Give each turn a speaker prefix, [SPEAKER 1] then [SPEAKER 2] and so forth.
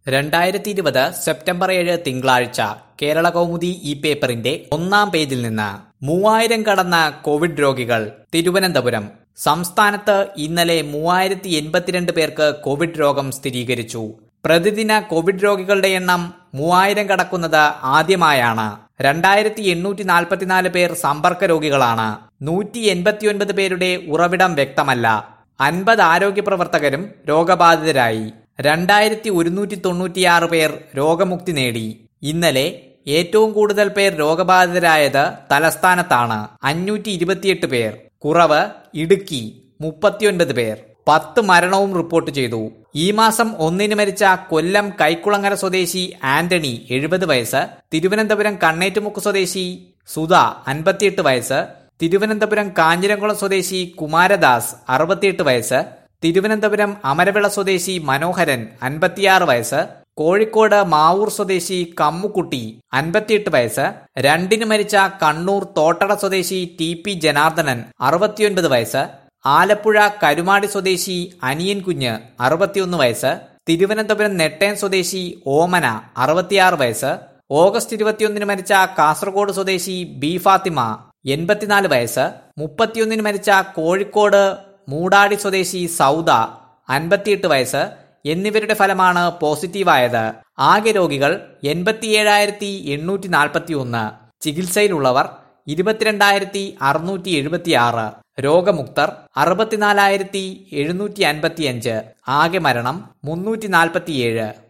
[SPEAKER 1] രണ്ടായിരത്തി ഇരുപത് സെപ്റ്റംബർ ഏഴ് തിങ്കളാഴ്ച കേരള കൗമുദി ഈ പേപ്പറിന്റെ ഒന്നാം പേജിൽ നിന്ന് മൂവായിരം കടന്ന കോവിഡ് രോഗികൾ തിരുവനന്തപുരം സംസ്ഥാനത്ത് ഇന്നലെ മൂവായിരത്തി എൺപത്തിരണ്ട് പേർക്ക് കോവിഡ് രോഗം സ്ഥിരീകരിച്ചു പ്രതിദിന കോവിഡ് രോഗികളുടെ എണ്ണം മൂവായിരം കടക്കുന്നത് ആദ്യമായാണ് രണ്ടായിരത്തി എണ്ണൂറ്റി നാൽപ്പത്തിനാല് പേർ സമ്പർക്ക രോഗികളാണ് നൂറ്റി എൺപത്തിയൊൻപത് പേരുടെ ഉറവിടം വ്യക്തമല്ല അൻപത് ആരോഗ്യ പ്രവർത്തകരും രോഗബാധിതരായി രണ്ടായിരത്തി ഒരുന്നൂറ്റി തൊണ്ണൂറ്റിയാറ് പേർ രോഗമുക്തി നേടി ഇന്നലെ ഏറ്റവും കൂടുതൽ പേർ രോഗബാധിതരായത് തലസ്ഥാനത്താണ് അഞ്ഞൂറ്റി ഇരുപത്തിയെട്ട് പേർ കുറവ് ഇടുക്കി മുപ്പത്തിയൊൻപത് പേർ പത്ത് മരണവും റിപ്പോർട്ട് ചെയ്തു ഈ മാസം ഒന്നിന് മരിച്ച കൊല്ലം കൈക്കുളങ്ങര സ്വദേശി ആന്റണി എഴുപത് വയസ്സ് തിരുവനന്തപുരം കണ്ണേറ്റുമുക്ക് സ്വദേശി സുധ അൻപത്തിയെട്ട് വയസ്സ് തിരുവനന്തപുരം കാഞ്ഞിരംകുളം സ്വദേശി കുമാരദാസ് അറുപത്തിയെട്ട് വയസ്സ് തിരുവനന്തപുരം അമരവിള സ്വദേശി മനോഹരൻ അൻപത്തിയാറ് വയസ്സ് കോഴിക്കോട് മാവൂർ സ്വദേശി കമ്മുക്കുട്ടി അൻപത്തിയെട്ട് വയസ്സ് രണ്ടിന് മരിച്ച കണ്ണൂർ തോട്ടട സ്വദേശി ടി പി ജനാർദ്ദനൻ അറുപത്തിയൊൻപത് വയസ്സ് ആലപ്പുഴ കരുമാടി സ്വദേശി അനിയൻ കുഞ്ഞ് അറുപത്തിയൊന്ന് വയസ്സ് തിരുവനന്തപുരം നെട്ടയം സ്വദേശി ഓമന അറുപത്തിയാറ് വയസ്സ് ഓഗസ്റ്റ് ഇരുപത്തിയൊന്നിന് മരിച്ച കാസർഗോഡ് സ്വദേശി ബി ഫാത്തിമ എൺപത്തിനാല് വയസ്സ് മുപ്പത്തിയൊന്നിന് മരിച്ച കോഴിക്കോട് മൂടാടി സ്വദേശി സൗദ അൻപത്തിയെട്ട് വയസ്സ് എന്നിവരുടെ ഫലമാണ് പോസിറ്റീവായത് ആകെ രോഗികൾ എൺപത്തിയേഴായിരത്തി എണ്ണൂറ്റി നാൽപ്പത്തി ഒന്ന് ചികിത്സയിലുള്ളവർ ഇരുപത്തിരണ്ടായിരത്തി അറുന്നൂറ്റി എഴുപത്തിയാറ് രോഗമുക്തർ അറുപത്തിനാലായിരത്തി എഴുന്നൂറ്റി അൻപത്തിയഞ്ച് ആകെ മരണം മുന്നൂറ്റി നാൽപ്പത്തിയേഴ്